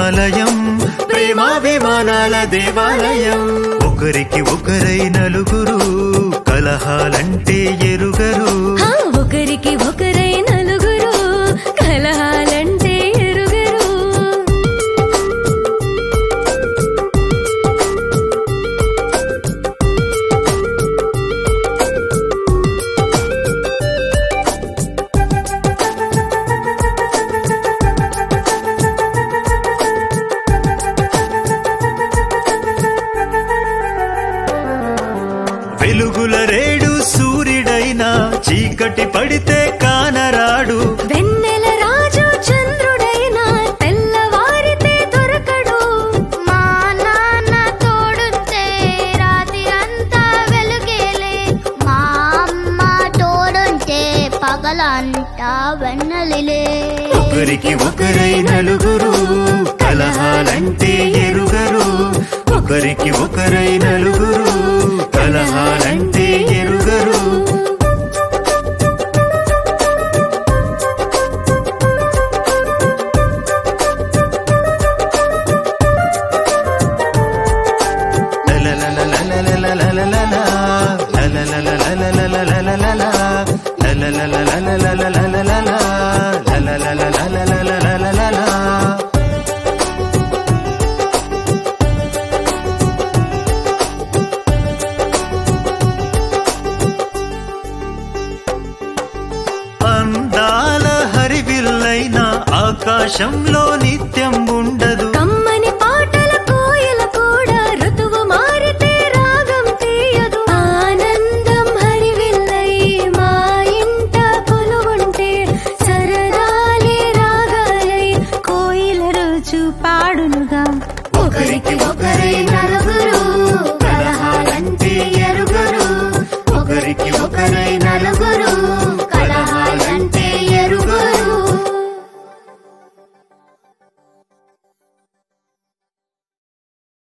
ప్రేమాలయం ప్రేమాభిమానాల దేవాలయం ఒకరికి ఒకరై నలుగురు కలహాలంటే ఎరుగరు హా, ఒకరికి ఒకరై నలుగురు కలహాలంటే ఎరుగరు వెలుగుల రేడు సూర్యుడైనా చీకటి పడితే కానరాడు వెన్నెల రాజు చంద్రుడైనా తెల్లవారితే దొరకడు మా నాన్న తోడుంటే రాత్రి అంతా వెలుగేలే మా అమ్మ తోడుంటే పగలంతా వెన్నలిలే ఒకరికి ఒకరై నలుగురు కలహాలంటే ఎరుగరు ఒకరికి ఒకరై నలుగురు కలహాలంటే ఎరుగరు అందాల హరివిల్లైన ఆకాశంలో